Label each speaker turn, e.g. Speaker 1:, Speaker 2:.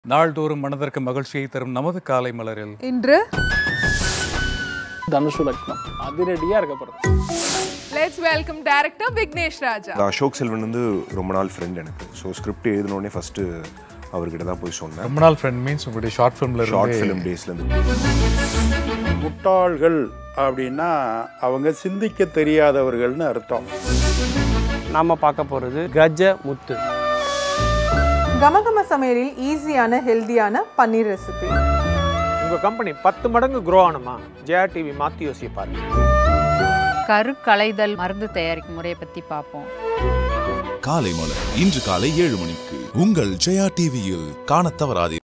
Speaker 1: நாள்தோறும் மனதிற்கு மகிழ்ச்சியை தரும் நமது காலை மலரில்
Speaker 2: இன்று
Speaker 3: தனுஷு லக்னம் அதிரடியாக இருக்க போகிறது
Speaker 2: let's welcome director Vignesh Raja
Speaker 4: நான் அசோக் செல்வன் வந்து ரொம்ப நாள் ஃப்ரெண்ட் எனக்கு ஸோ ஸ்கிரிப்ட் எழுதினோடனே ஃபஸ்ட்டு அவர்கிட்ட தான் போய் சொன்னேன்
Speaker 1: ரொம்ப நாள் ஃப்ரெண்ட் மீன்ஸ் உங்களுடைய ஷார்ட் ஃபிலிம்ல
Speaker 4: ஷார்ட்
Speaker 1: இருந்து
Speaker 4: ஃபிலிம் டேஸ்லேருந்து
Speaker 5: முட்டாள்கள் அப்படின்னா அவங்க சிந்திக்க தெரியாதவர்கள்னு அர்த்தம்
Speaker 3: நாம பார்க்க போகிறது கஜ முத்து
Speaker 2: கமகம சமையலில் ஈஸியான ஹெல்தியான பன்னீர் ரெசிபி
Speaker 6: உங்கள் கம்பெனி பத்து மடங்கு க்ரோ ஆனுமா ஜெயா டிவி மாற்றி யோசிச்சு பாருங்க
Speaker 7: கருக்கலைதல் மருந்து தயாரிக்கும் முறையை பற்றி பார்ப்போம்
Speaker 8: காலை மலர் இன்று காலை ஏழு மணிக்கு உங்கள் ஜெயா டிவியில் காணத் தவறாதீர்